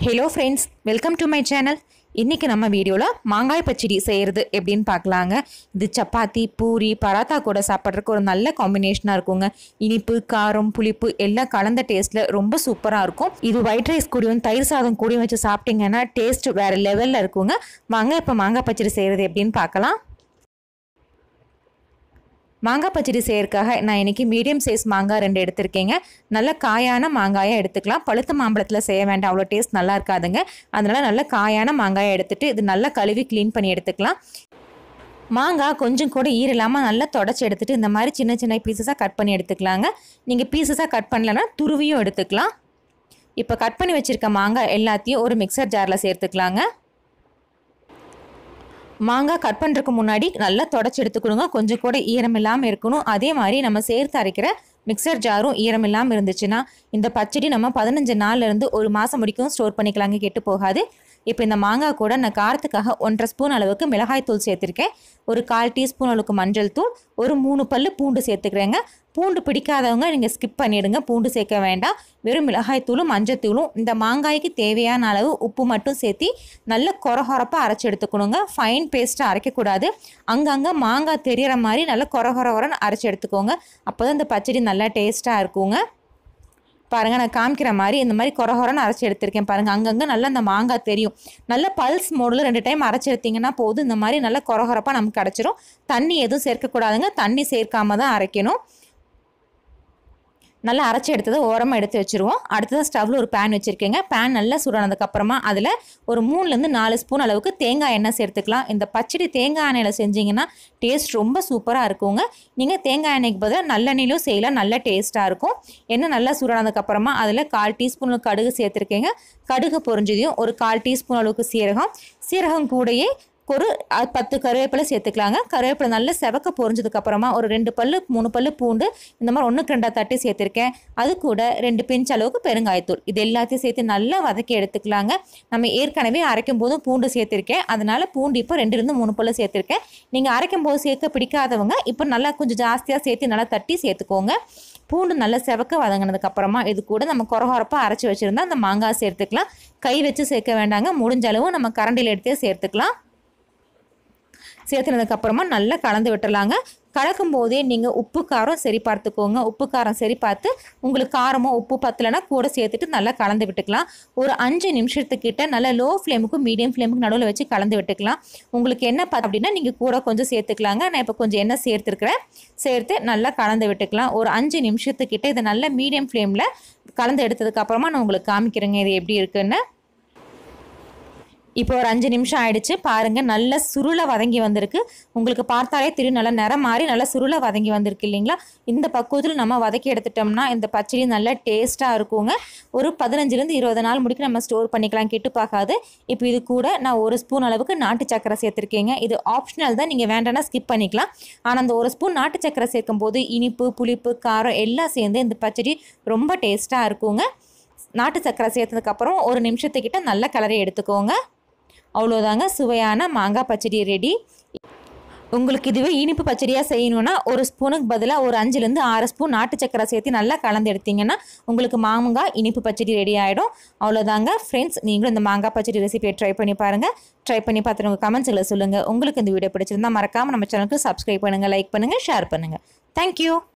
hello friends welcome to my channel இன்றைக்கி நம்ம வீடியோவில் மாங்காய் பச்சடி செய்கிறது எப்படின்னு பார்க்கலாங்க இது சப்பாத்தி பூரி பராத்தா கூட சாப்பிட்றதுக்கு ஒரு நல்ல காம்பினேஷனாக இருக்குங்க இனிப்பு காரம் புளிப்பு எல்லாம் கலந்த டேஸ்ட்டில் ரொம்ப சூப்பராக இருக்கும் இது ஒயிட் ரைஸ் கூடயும் தயிர் சாதம் கூடயும் வச்சு சாப்பிட்டீங்கன்னா டேஸ்ட் வேறு லெவலில் இருக்குங்க வாங்க இப்போ மாங்காய் பச்சடி செய்கிறது எப்படின்னு பார்க்கலாம் மாங்காய் பச்சடி செய்யறதுக்காக நான் இன்றைக்கி மீடியம் சைஸ் மாங்காய் ரெண்டு எடுத்திருக்கேங்க நல்ல காயான மாங்காயை எடுத்துக்கலாம் பழுத்த மாம்பழத்தில் செய்ய வேண்டாம் அவ்வளோ டேஸ்ட் நல்லா இருக்காதுங்க அதனால் நல்ல காயான மாங்காயை எடுத்துகிட்டு இது நல்லா கழுவி க்ளீன் பண்ணி எடுத்துக்கலாம் மாங்காய் கொஞ்சம் கூட ஈரலாமல் நல்லா தொடச்சி எடுத்துகிட்டு இந்த மாதிரி சின்ன சின்ன பீசஸாக கட் பண்ணி எடுத்துக்கலாங்க நீங்கள் பீசஸாக கட் பண்ணலன்னா துருவியும் எடுத்துக்கலாம் இப்போ கட் பண்ணி வச்சுருக்க மாங்காய் எல்லாத்தையும் ஒரு மிக்சர் ஜாரில் சேர்த்துக்கலாங்க மாங்காய் கட் பண்ணுறதுக்கு முன்னாடி நல்லா தொடச்சி எடுத்துக்கணுங்க கொஞ்சம் கூட ஈரம் இல்லாமல் இருக்கணும் அதே மாதிரி நம்ம சேர்த்து அரைக்கிற மிக்சர் ஜாரும் ஈரம் இல்லாமல் இருந்துச்சுன்னா இந்த பச்சடி நம்ம பதினஞ்சு நாள்லேருந்து ஒரு மாதம் வரைக்கும் ஸ்டோர் பண்ணிக்கலாங்க கெட்டு போகாது இப்போ இந்த மாங்காய் கூட நான் காரத்துக்காக ஒன்றரை ஸ்பூன் அளவுக்கு மிளகாய் தூள் சேர்த்துருக்கேன் ஒரு கால் டீஸ்பூன் அளவுக்கு மஞ்சள் தூள் ஒரு மூணு பல்லு பூண்டு சேர்த்துக்கிறேங்க பூண்டு பிடிக்காதவங்க நீங்கள் ஸ்கிப் பண்ணிடுங்க பூண்டு சேர்க்க வேண்டாம் வெறும் மிளகாய் தூளும் மஞ்சள் தூளும் இந்த மாங்காய்க்கு தேவையான அளவு உப்பு மட்டும் சேர்த்தி நல்ல கொரகொரப்பாக அரைச்சி எடுத்துக்கணுங்க ஃபைன் பேஸ்ட்டாக அரைக்கக்கூடாது அங்கங்கே மாங்காய் தெரியற மாதிரி நல்லா கொரகொரன்னு அரைச்சி எடுத்துக்கோங்க அப்போ தான் இந்த பச்சடி நல்லா டேஸ்ட்டாக இருக்குங்க பாருங்கள் நான் காமிக்கிற மாதிரி இந்த மாதிரி கொரகொரன்னு அரைச்சி எடுத்திருக்கேன் பாருங்கள் அங்கங்கே நல்லா அந்த மாங்காய் தெரியும் நல்ல பல்ஸ் மோடில் ரெண்டு டைம் அரைச்சி எடுத்தீங்கன்னா போதும் இந்த மாதிரி நல்லா கொரகொரப்பாக நமக்கு கிடச்சிரும் தண்ணி எதுவும் சேர்க்கக்கூடாதுங்க தண்ணி சேர்க்காம தான் அரைக்கணும் நல்லா அரைச்சி எடுத்ததை ஓரமாக எடுத்து வச்சுருவோம் அடுத்தது ஸ்டவ்வில் ஒரு பேன் வச்சுருக்கேங்க பேன் நல்லா சுடானதுக்கப்புறமா அதில் ஒரு மூணுலேருந்து நாலு ஸ்பூன் அளவுக்கு தேங்காய் எண்ணெய் சேர்த்துக்கலாம் இந்த பச்சடி தேங்காய் எண்ணெயில் செஞ்சிங்கன்னா டேஸ்ட் ரொம்ப சூப்பராக இருக்குங்க நீங்கள் தேங்காய் எண்ணெய்க்கு பதிலாக நல்லெண்ணெயிலும் செய்யலாம் நல்ல டேஸ்ட்டாக இருக்கும் எண்ணெய் நல்லா சுடானதுக்கப்புறமா அதில் கால் டீஸ்பூன் கடுகு சேர்த்துருக்கேங்க கடுகு பொரிஞ்சதையும் ஒரு கால் டீஸ்பூன் அளவுக்கு சீரகம் சீரகம் கூடயே ஒரு பத்து கருவேப்பிலை சேர்த்துக்கலாங்க கருவேப்பிலை நல்லா செவக்க பொரிஞ்சதுக்கு அப்புறமா ஒரு ரெண்டு பல்லு மூணு பல்லு பூண்டு இந்த மாதிரி ஒன்றுக்கு ரெண்டாக தட்டி சேர்த்துருக்கேன் அது கூட ரெண்டு பிஞ்ச் அளவுக்கு பெருங்காயத்தூள் இது எல்லாத்தையும் சேர்த்து நல்லா வதக்கி எடுத்துக்கலாங்க நம்ம ஏற்கனவே அரைக்கும் போதும் பூண்டு சேர்த்துருக்கேன் அதனால் பூண்டு இப்போ ரெண்டுலேருந்து மூணு பல்லு சேர்த்துருக்கேன் நீங்கள் அரைக்கும் போது சேர்க்க பிடிக்காதவங்க இப்போ நல்லா கொஞ்சம் ஜாஸ்தியாக சேர்த்து நல்லா தட்டி சேர்த்துக்கோங்க பூண்டு நல்லா செவக்க வதங்கினதுக்கு அப்புறமா இது கூட நம்ம கொரகொரப்பாக அரைச்சி வச்சுருந்தா அந்த மாங்காய் சேர்த்துக்கலாம் கை வச்சு சேர்க்க வேண்டாங்க முடிஞ்ச அளவு நம்ம கரண்டியில் எடுத்தே சேர்த்துக்கலாம் சேர்த்துனதுக்கப்புறமா நல்லா கலந்து விட்டுறலாங்க கலக்கும் போதே நீங்கள் உப்பு காரம் சரி பார்த்துக்கோங்க உப்பு காரம் சரி பார்த்து உங்களுக்கு காரமோ உப்பு பத்தலைன்னா கூட சேர்த்துட்டு நல்லா கலந்து விட்டுக்கலாம் ஒரு அஞ்சு நிமிஷத்துக்கிட்ட நல்லா லோ ஃப்ளேமுக்கும் மீடியம் ஃப்ளேமுக்கு நடுவில் வச்சு கலந்து விட்டுக்கலாம் உங்களுக்கு என்ன பார்த்து அப்படின்னா நீங்கள் கூட கொஞ்சம் சேர்த்துக்கலாங்க நான் இப்போ கொஞ்சம் எண்ணெய் சேர்த்துருக்குறேன் சேர்த்து நல்லா கலந்து விட்டுக்கலாம் ஒரு அஞ்சு நிமிஷத்துக்கிட்ட இதை நல்லா மீடியம் ஃப்ளேமில் கலந்து எடுத்ததுக்கப்புறமா நான் உங்களுக்கு காமிக்கிறேங்க இது எப்படி இருக்குன்னு இப்போ ஒரு அஞ்சு நிமிஷம் ஆயிடுச்சு பாருங்கள் நல்ல சுருளை வதங்கி வந்திருக்கு உங்களுக்கு பார்த்தாலே தெரியும் நல்லா நிறம் மாறி நல்லா சுருளை வதங்கி வந்திருக்கு இல்லைங்களா இந்த பக்குவத்தில் நம்ம வதக்கி எடுத்துட்டோம்னா இந்த பச்சடி நல்லா டேஸ்ட்டாக இருக்குங்க ஒரு பதினஞ்சுலேருந்து இருபது நாள் முடிக்க நம்ம ஸ்டோர் பண்ணிக்கலாம் கெட்டு பார்க்காது இப்போ இது கூட நான் ஒரு ஸ்பூன் அளவுக்கு நாட்டு சக்கரை சேர்த்துருக்கேங்க இது ஆப்ஷனல் தான் நீங்கள் வேண்டாம்னா ஸ்கிப் பண்ணிக்கலாம் ஆனால் அந்த ஒரு ஸ்பூன் நாட்டு சக்கரை சேர்க்கும் போது இனிப்பு புளிப்பு காரம் எல்லாம் சேர்ந்து இந்த பச்சடி ரொம்ப டேஸ்ட்டாக இருக்குங்க நாட்டு சக்கரை சேர்த்ததுக்கப்புறம் ஒரு நிமிஷத்துக்கிட்ட நல்ல கலரை எடுத்துக்கோங்க அவ்வளோதாங்க சுவையான மாங்காய் பச்சடி ரெடி உங்களுக்கு இதுவே இனிப்பு பச்சடியாக செய்யணுன்னா ஒரு ஸ்பூனுக்கு பதிலாக ஒரு அஞ்சுலேருந்து ஆறு ஸ்பூன் நாட்டு சக்கரை சேர்த்து நல்லா கலந்து எடுத்தீங்கன்னா உங்களுக்கு மாங்காய் இனிப்பு பச்சடி ரெடி ஆகிடும் அவ்வளோதாங்க ஃப்ரெண்ட்ஸ் நீங்களும் இந்த மாங்காய் பச்சடி ரெசிபியை ட்ரை பண்ணி பாருங்கள் ட்ரை பண்ணி பார்த்துட்டு உங்கள் கமெண்ட்ஸில் சொல்லுங்கள் உங்களுக்கு இந்த வீடியோ பிடிச்சிருந்தா மறக்காமல் நம்ம சேனலுக்கு சப்ஸ்கிரைப் பண்ணுங்கள் லைக் பண்ணுங்கள் ஷேர் பண்ணுங்கள் தேங்க்யூ